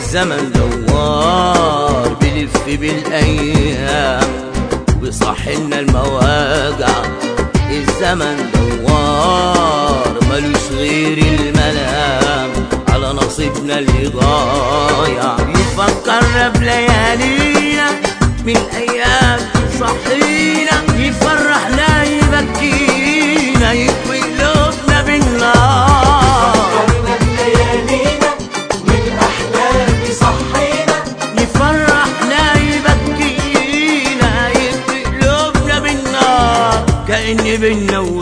الزمن دوار بلف بالايام وبيصحلنا المواجع الزمن دوار ملوش غير الملام على نصيبنا اللي ضايع يفكرنا بليالينا من ايام صحينا يفرحنا يبكينا يكوي قلوبنا بالنار فكرنا بليالينا من أحلام صحينا يفرحنا يبكينا يكوي قلوبنا بالنار كأن بينا